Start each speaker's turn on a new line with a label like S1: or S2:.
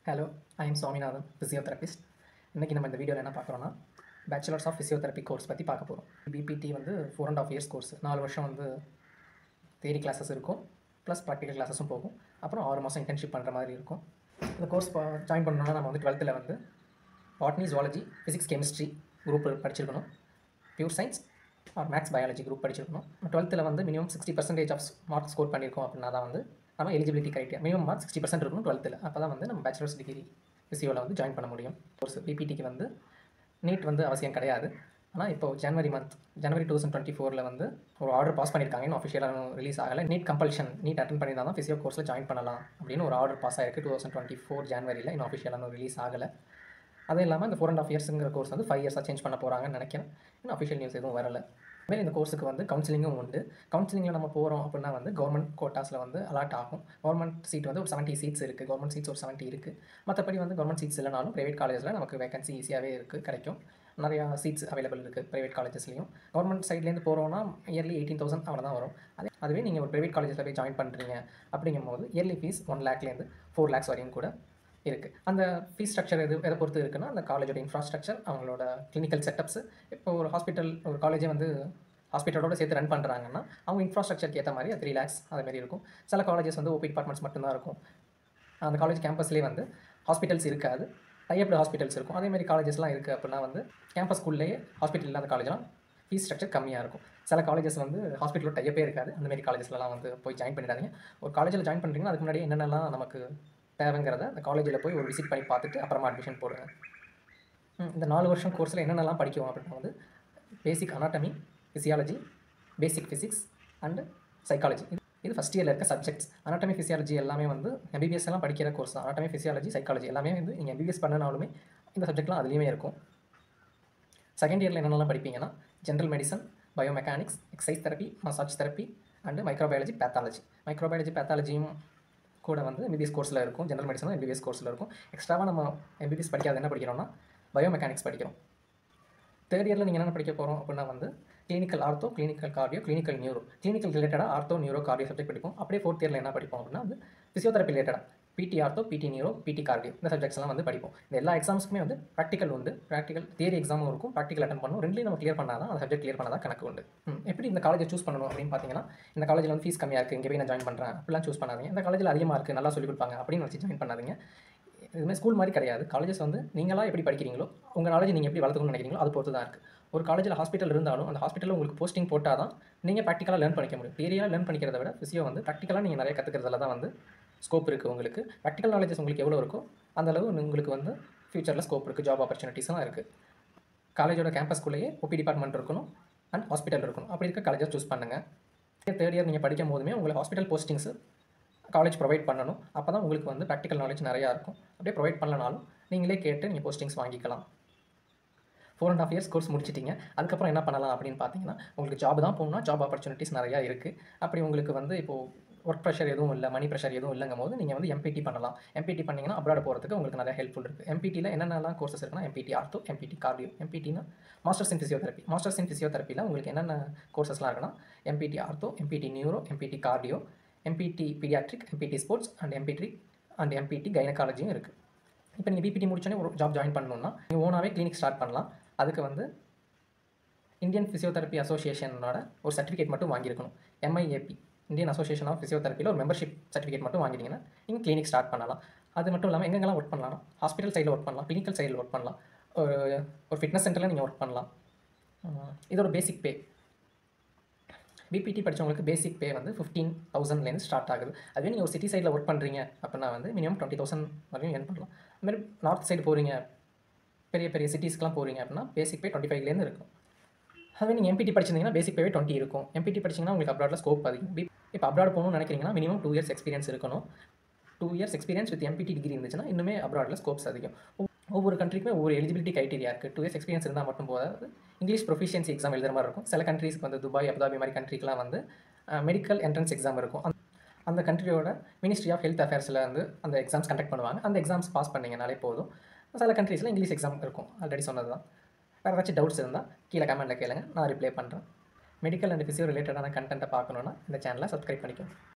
S1: hello I am Swaminathan physiotherapist இன்றைக்கி நம்ம இந்த வீடியோவில் என்ன பார்க்குறோன்னா பேச்சுலர்ஸ் ஆஃப் ஃபிசியோதெரப்பி கோர்ஸ் பற்றி பார்க்க போகிறோம் பிபிடி வந்து four and half years course நாலு வருஷம் வந்து தேரி கிளாஸஸ் இருக்கும் ப்ளஸ் ப்ராக்டிக்கல் கிளாஸஸும் போகும் அப்புறம் ஆறு மாதம் இன்டர்ன்ஷிப் பண்ணுற மாதிரி இருக்கும் இந்த கோர்ஸ் ஜாயின் பண்ணணும்னா நம்ம வந்து டுவெல்த்தில் வந்து botany zoology physics chemistry group படிச்சிருக்கணும் pure science or maths biology group படிச்சிருக்கணும் டுவெல்த்தில் வந்து minimum sixty percentage of mark score பண்ணியிருக்கோம் அப்படின்னா தான் வந்து நம்ம eligibility criteria minimum mark sixty percent இருக்கணும் டுவெல்த்தில் அப்போ தான் வந்து நம்ம பேச்சுலர்ஸ் டிகிரி ஃபிசியோவில் வந்து ஜாயின் பண்ண முடியும் கோர்ஸ் பிபிடிக்கு வந்து நீட் வந்து அவசியம் கிடையாது ஆனால் இப்போ ஜனவரி மந்த் ஜனவரி டூ தௌசண்ட் டுவெண்ட்டி ஃபோரில் வந்து ஒரு ஆர்டர் பாஸ் பண்ணியிருக்காங்க இன்னும் அஃபிஷியலாக ரிலீஸ் ஆகலை நீட் கம்பல்ஷன் நீட் அட்டன் பண்ணி தான் ஃபிசியோ கோர்ஸில் ஜாயின் பண்ணலாம் அப்படின்னு ஒரு ஆர்டர் பாஸ் ஆயிருக்கு டூ தௌசண்ட் டுவெண்ட்டி ஃபோர் ஜனவரியில் இன்னும் அஃபிஷியலாக ரிலீஸ் ஆகலை அதுவும் இல்லாமல் இந்த ஃபோர் அண்ட் ஆஃப் இயர்ஸுங்கிற கோர்ஸ் வந்து ஃபைவ் இயர்ஸாக சேஞ்ச் பண்ண போகிறாங்கன்னு நினைக்கிறேன் இன்னும் அஃபிஷியல் நியூஸ் எதுவும் வரல மேலே இந்த கோர்ஸுக்கு வந்து கவுன்சிலிங்கும் உண்டு கவுன்சிலிங்கில் நம்ம போகிறோம் அப்படின்னா வந்து கவர்மெண்ட் கோட்டாஸில் வந்து அலாட் ஆகும் கவர்மெண்ட் சீட் வந்து ஒரு செவன்ட்டி சீட்ஸ் இருக்குது கவர்மெண்ட் சீட்ஸ் ஒரு செவன்ட்டி இருக்குது மற்றபடி வந்து கவர்மெண்ட் சீட்ஸ் இல்லைனாலும் ப்ரைவேட் காலேஜில் நமக்கு வேகன்சி ஈஸியாகவே இருக்குது கிடைக்கும் நிறையா சீட்ஸ் அவைலபிள் இருக்குது ப்ரைவேட் காலேஜஸ்லையும் கவர்மெண்ட் சைட்லேருந்து போகிறோன்னா இயர்லி எயிட்டீன் தௌசண்ட் அவ்வளோ தான் வரும் அதே அதுவே நீங்கள் ஒரு ப்ரைவேட் காலேஜில் போய் ஜாயின் பண்ணுறீங்க அப்படிங்கும்போது இயர்லி ஃபீஸ் ஒன் லேக்லேருந்து ஃபோர் லேக்ஸ் வரையும் கூட இருக்குது அந்த ஃபீஸ் ஸ்ட்ரக்சர் எது எதை பொறுத்து இருக்குன்னா அந்த காலேஜோட இன்ஃப்ராஸ்ட்ரக்சர் அவங்களோட கிளினிக்கல் செட்டப்ஸ் இப்போ ஒரு ஹாஸ்பிட்டல் ஒரு காலேஜே வந்து ஹாஸ்பிட்டலோட சேர்த்து ரன் பண்ணுறாங்கன்னா அவங்க இன்ஃப்ராஸ்ட்ரக்சருக்கு ஏற்ற மாதிரி த்ரீ லேக்ஸ் அது மாதிரி இருக்கும் சில காலேஜஸ் வந்து ஓபி டிபார்ட்மெண்ட்ஸ் மட்டும்தான் இருக்கும் அந்த காலேஜ் கேம்பஸ்லேயே வந்து ஹாஸ்பிட்டல்ஸ் இருக்காது டைப்டு ஹாஸ்பிட்டல்ஸ் இருக்கும் அதே மாதிரி காலேஜஸ்லாம் இருக்குது அப்படின்னா வந்து கேம்பஸ் ஸ்கூல்லேயே ஹாஸ்பிட்டல் இல்லாத காலேஜ்லாம் ஃபீஸ் ஸ்ட்ரக்சர் கம்மியாக இருக்கும் சில காலேஜஸ் வந்து ஹாஸ்பிட்டலோட டைப்பே இருக்காது அந்த மாதிரி காலேஜஸ்லாம் வந்து போய் ஜாயின் பண்ணிடாதீங்க ஒரு காலேஜில் ஜாயின் பண்ணுறீங்கன்னா அதுக்கு முன்னாடி என்னென்னலாம் நமக்கு தேவைங்கிறத அந்த காலேஜில் போய் ஒரு விசிட் பண்ணி பார்த்துட்டு அப்புறமா அட்மிஷன் போடுங்க ம், இந்த நாலு வருஷம் கோர்ஸில் என்னென்னலாம் படிக்கும் அப்படின்னா வந்து basic anatomy physiology basic physics and psychology இது இது ஃபஸ்ட் இயரில் இருக்க சப்ஜெக்ட்ஸ் அனாட்டமி ஃபிசியாலஜி எல்லாமே வந்து எம்பிபிஎஸ் எல்லாம் படிக்கிற கோர்ஸ் தான் அனாட்டமி ஃபிசியாலஜி சைக்காலஜி எல்லாமே வந்து நீங்கள் எம்பிபிஎஸ் பண்ணனாலுமே இந்த சப்ஜெக்ட்லாம் அதுலேயுமே இருக்கும் செகண்ட் இயரில் என்னென்னலாம் படிப்பீங்கன்னா general medicine biomechanics exercise therapy massage therapy and microbiology pathology microbiology பேத்தாலஜியும் கூட வந்து எம்பிபிஎஸ் கோர்ஸில் இருக்கும் ஜென்ரல் மெடிசனும் எம்பிபிஎஸ் கோர்ஸில் இருக்கும் எக்ஸ்ட்ராவாக நம்ம எம்பிபிஎஸ் படிக்காத என்ன படிக்கிறோம்னா பயோமெக்கானிக்ஸ் படிக்கிறோம் தேர்ட் இயரில் நீங்கள் என்ன படிக்க போகிறோம் அப்படின்னா வந்து clinical ortho clinical cardio clinical neuro clinical ரிலேட்டடாக ஆர்த்தோ நியூரோ கார்டியோ சப்ஜெக்ட் படிப்போம் அப்படியே ஃபோர்த் இயரில் என்ன படிப்போம் அப்படின்னா வந்து ஃபிசியோதெரப்பி ரிலேட்டடாக பிடி ஆர்த்தோ பிடி நியூரோ பிடி கார்டியோ இந்த சப்ஜெக்ட்ஸ்லாம் வந்து படிப்போம் இந்த எல்லா எக்ஸாம்ஸ்க்குமே வந்து ப்ராக்டிக்கல் உண்டு ப்ராக்டிக்கல் தியரி எக்ஸாமும் இருக்கும் ப்ராக்டிக்கல் அட்டன் பண்ணணும் ரெண்டுலையும் நம்ம கிளியர் பண்ணால் தான் அந்த சப்ஜெக்ட் கிளியர் பண்ணால் தான் கணக்கு உண்டு ம், எப்படி இந்த காலேஜை சூஸ் பண்ணணும் அப்படின்னு பார்த்தீங்கன்னா இந்த காலேஜில் வந்து ஃபீஸ் கம்மியாக இருக்குது இங்கே போய் நான் ஜாயின் பண்ணுறேன் அப்படிலாம் சூஸ் பண்ணாதீங்க இந்த காலேஜில் அதிகமாக இருக்குது நல்லா சொல்லிக் கொடுப்பாங்க அப்படின்னு வச்சு ஜாயின் பண்ணாதீங்க இதுமாதிரி ஸ்கூல் மாதிரி கிடையாது காலேஜஸ் வந்து நீங்களாக எப்படி படிக்கிறீங்களோ உங்கள் நாலேஜ் நீங்கள் எப்படி வளர்த்துக்கணும்னு நினைக்கிறீங்களோ அது பொறுத்து தான் இருக்குது ஒரு காலேஜில் ஹாஸ்பிட்டல் இருந்தாலும் அந்த ஹாஸ்பிட்டலில் உங்களுக்கு போஸ்டிங் போட்டால் தான் நீங்கள் ப்ராக்டிக்கலாக லேர்ன் பண்ணிக்க முடியும் தியரியாக லேர்ன் பண்ணிக்கிறத விட ஃபிசியோ வந்து ப்ராக்டிக்கலாக நீங்கள் நிறைய கற்றுக்கிறதுல தான் வந்து ஸ்கோப் இருக்குது உங்களுக்கு ப்ராக்டிக்கல் நாலேஜஸ் உங்களுக்கு எவ்வளோ இருக்கோ அந்த அளவு உங்களுக்கு வந்து ஃப்யூச்சரில் ஸ்கோப் இருக்குது ஜாப் ஆப்பர்ச்சுனிட்டிஸ்லாம் இருக்குது காலேஜோட கேம்பஸ்குள்ளேயே ஓபி டிபார்ட்மெண்ட் இருக்கணும் அண்ட் ஹாஸ்பிட்டல் இருக்கணும் அப்படி இருக்க காலேஜை சூஸ் பண்ணுங்கள் தேர்ட் இயர் நீங்கள் படிக்கும் போதுமே உங்களுக்கு ஹாஸ்பிட்டல் போஸ்டிங்ஸு காலேஜ் ப்ரொவைட் பண்ணணும் அப்போ தான் உங்களுக்கு வந்து ப்ராக்டிக்கல் நாலேஜ் நிறையா இருக்கும் அப்படியே ப்ரொவைட் பண்ணலனாலும் நீங்களே கேட்டு நீங்கள் போஸ்டிங்ஸ் வாங்கிக்கலாம் four and half years course முடிச்சிட்டிங்க அதுக்கப்புறம் என்ன பண்ணலாம் அப்படின்னு பார்த்தீங்கன்னா உங்களுக்கு ஜாப் தான் போகணும்னா ஜாப் ஆப்பர்ச்சுனிட்டிஸ் நிறையா இருக்குது அப்படி உங்களுக்கு வந்து இப்போது ஒர்க் ப்ரெஷர் எதுவும் இல்லை மணி ப்ரெஷர் எதுவும் இல்லைங்கும் போது நீங்கள் வந்து எம்பிடி பண்ணலாம் எம்பிடி பண்ணிங்கன்னா அப்ராட் போகிறதுக்கு உங்களுக்கு நிறைய ஹெல்ப்ஃபுல் இருக்குது எம்பிடியில் என்னென்னலாம் கோர்சஸ் இருக்குன்னா எம்பிடி ஆர்த்தோ எம்பிடி கார்டியோ எம்பிடினா masters in physiotherapy masters in ஃபிசியோதெரப்பியில் உங்களுக்கு என்னென்ன கோர்சஸ்லாம் இருக்குன்னா MPT ortho MPT neuro MPT cardio MPT paediatric MPT sports and MPT and MPT கைனகாலஜியும் இருக்குது இப்போ நீங்கள் பிபிடி முடிச்சோன்னே ஒரு ஜாப் ஜாயின் பண்ணணும்னா நீங்கள் ஓனாகவே கிளினிக் ஸ்டார்ட் பண்ணலாம் அதுக்கு வந்து இந்தியன் ஃபிசியோதெரப்பி அசோசியேஷனோட ஒரு சர்டிஃபிகேட் மட்டும் வாங்கியிருக்கணும் எம்ஐஏபி இந்தியன் அசோசியேஷன் ஆஃப் ஃபிசியோதெரப்பியில் ஒரு மெம்பர்ஷிப் சர்டிஃபிகேட் மட்டும் வாங்கிட்டீங்கன்னா நீங்கள் கிளினிக் ஸ்டார்ட் பண்ணலாம் அது மட்டும் இல்லாமல் எங்கெங்கெல்லாம் ஒர்க் பண்ணலாம் ஹாஸ்பிட்டல் சைடில் ஒர்க் பண்ணலாம் கிளினிக்கல் சைடில் ஒர்க் பண்ணலாம் ஒரு ஒரு ஃபிட்னஸ் சென்டரில் நீங்கள் ஒர்க் பண்ணலாம் உம், இதோட பேசிக் பே பிபிடி படித்தவங்களுக்கு பேசிக் பே வந்து ஃபிஃப்டீன் தௌசண்ட்லேருந்து ஸ்டார்ட் ஆகுது அதுவே நீங்கள் ஒரு சிட்டி சைடில் ஒர்க் பண்ணுறீங்க அப்படின்னா வந்து மினிமம் டுவெண்ட்டி தௌசண்ட் வரையும் ஏர்ன் பண்ணலாம் அதுமாதிரி நார்த் சைடு போகிறீங்க பெரிய பெரிய சிட்டிஸ்க்குலாம் போகிறீங்க அப்படின்னா பேசிக் பே டுவெண்ட்டி ஃபைவ்லேருந்து இருக்கும் அதுவே நீங்கள் எம்பிடி படிச்சிருந்தீங்கன்னா பேசிக் பேவே டுவெண்ட்டி இருக்கும் எம்பிடி படிச்சிங்கன்னா உங்களுக்கு அப்ராடில் ஸ்கோப் அதிகம் பி இப்போ அப்ராட் போகணும்னு நினைக்கிறீங்கன்னா மினிமம் டூ இயர்ஸ் எக்ஸ்பீரியன்ஸ் இருக்கணும் two years experience with MPT degree இருந்துச்சுன்னா இன்னுமே அப்ராடில் ஸ்கோப்ஸ் அதிகம் ஒவ்- ஒவ்வொரு கண்ட்ரிக்குமே ஒவ்வொரு எலிஜிபிலிட்டி க்ரைட்டீரியா இருக்குது டூ இயர்ஸ் எக்ஸ்பீரியன்ஸ் இருந்தால் மட்டும் போதாது இங்கிலீஷ் ப்ரொஃபிஷியன்சி எக்ஸாம் எழுதுற மாதிரி இருக்கும் சில கண்ட்ரீஸ்க்கு வந்து துபாய் அபுதாபி மாதிரி கண்ட்ரிக்கெலாம் வந்து மெடிக்கல் என்ட்ரன்ஸ் எக்ஸாம் இருக்கும் அந்த- அந்த கண்ட்ரியோட மினிஸ்ட்ரி ஆஃப் ஹெல்த் அஃபேர்ஸில் வந்து அந்த எக்ஸாம்ஸ் கண்டக்ட் பண்ணுவாங்க அந்த எக்ஸாம்ஸ் பாஸ் பண்ணீங்கனாலே போதும் சில கண்ட்ரீஸில் இங்கிலீஷ் எக்ஸாம் இருக்கும் ஆல்ரெடி சொன்னது தான் வேறு ஏதாச்சும் டவுட்ஸ் இருந்தால் கீழே கமெண்ட்டில் கேளுங்க நான் ரிப்ளை பண்ணுறேன் மெடிக்கல் அண்ட் ஃபிசியோ ரிலேட்டடான கண்டென்ட்டை பார்க்கணுன்னா இந்த சேனலை சப்ஸ்கிரைப் பண்ணிக்கோங்க